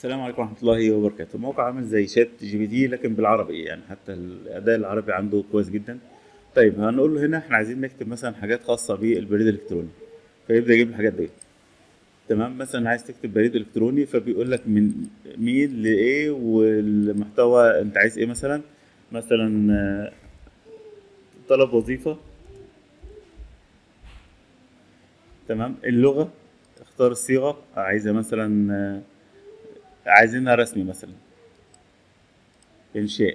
السلام عليكم ورحمة الله وبركاته موقع عامل زي شات جي بي تي لكن بالعربي يعني حتى الأداء العربي عنده كويس جدا طيب هنقول له هنا احنا عايزين نكتب مثلا حاجات خاصة بالبريد الإلكتروني فيبدأ يجيب الحاجات دي تمام مثلا عايز تكتب بريد إلكتروني فبيقول لك من مين لإيه والمحتوى أنت عايز إيه مثلا مثلا آه، طلب وظيفة تمام اللغة اختار الصيغة عايزة مثلا آه، عايزينها رسمي مثلا انشاء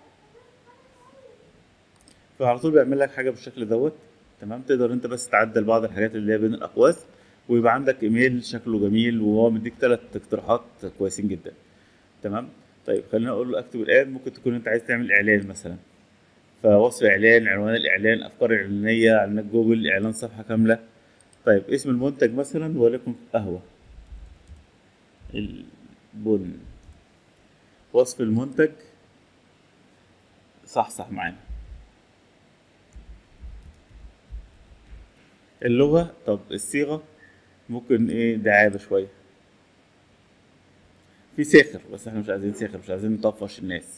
فعلى طول بيعمل لك حاجه بالشكل دوت تمام تقدر انت بس تعدل بعض الحاجات اللي هي بين الاقواس ويبقى عندك ايميل شكله جميل وهو مديك ثلاث اقتراحات كويسين جدا تمام طيب خلينا اقول له اكتب الان ممكن تكون انت عايز تعمل اعلان مثلا فوصف اعلان عنوان الاعلان افكار اعلانيه اعلانات جوجل اعلان صفحه كامله طيب اسم المنتج مثلا وليكن قهوه البن وصف المنتج صح صح معانا اللغة طب الصيغة ممكن ايه دعابة شوية في ساخر بس احنا مش عايزين ساخر مش عايزين نطفش الناس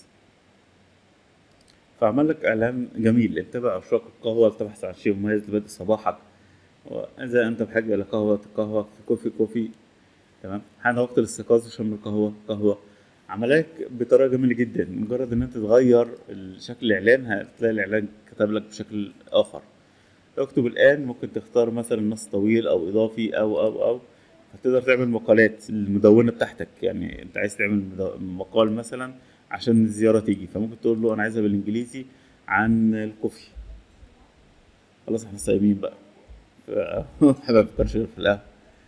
فعمل لك اعلان جميل اتبع اشواق القهوة لتبحث عن شيء مميز لبدء صباحك واذا انت بحاجة الى قهوة قهوة في كوفي كوفي تمام حان وقت الاستيقاظ وشم القهوة قهوة عملك بطريقة جميلة جدا مجرد ان انت تغير شكل الاعلان هتلاقي الاعلان كتب لك بشكل اخر اكتب الان ممكن تختار مثلا نص طويل او اضافي او او او هتقدر تعمل مقالات المدونة بتاعتك يعني انت عايز تعمل مد- مقال مثلا عشان الزيارة تيجي فممكن تقول له انا عايزها بالانجليزي عن الكوفي خلاص احنا صايمين بقى ف- ما بفكرش غير في القهوة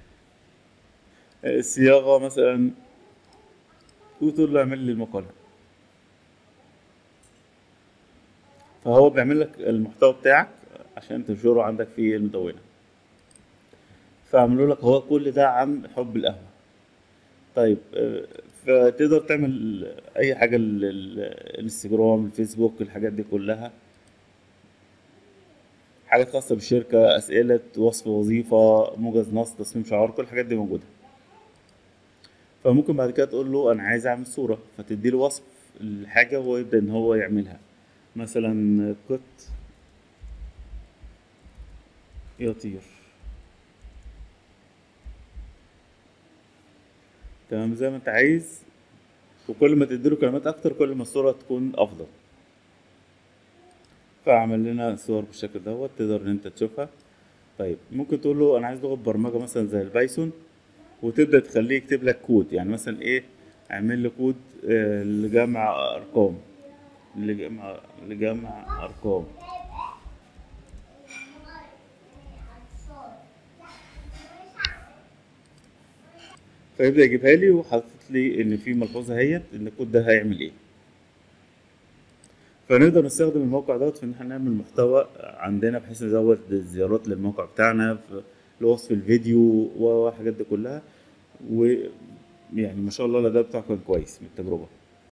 الصياغة مثلا وتقول له اعمل لي المقالة فهو بيعمل لك المحتوى بتاعك عشان تنشره عندك في المدونة فعملوا لك هو كل ده عن حب القهوة طيب آه، فتقدر تعمل أي حاجة ال- ال- الانستجرام الفيسبوك الحاجات دي كلها حاجات خاصة بالشركة أسئلة وصف وظيفة موجز نص تصميم شعار كل الحاجات دي موجودة فممكن بعد كده تقول له أنا عايز أعمل صورة فتدي له وصف الحاجة وهو يبدأ إن هو يعملها مثلا قط يطير تمام زي ما انت عايز وكل ما تديله كلمات اكتر كل ما الصورة تكون افضل فعمل لنا صور بالشكل دوت تقدر ان انت تشوفها طيب ممكن تقول له انا عايز لغة برمجة مثلا زي البايثون وتبدأ تخليه يكتب لك كود يعني مثلا ايه اعمل لي كود آه، لجمع ارقام لجمع لجمع ارقام فيبدأ يجيبها لي وحاطط لي ان في ملحوظة اهيت ان الكود ده هيعمل ايه فنقدر نستخدم الموقع دوت في ان احنا نعمل محتوى عندنا بحيث نزود الزيارات للموقع بتاعنا في لوصف الفيديو والحاجات دي كلها ويعني ما شاء الله الاداء بتاعه كان كويس من التجربة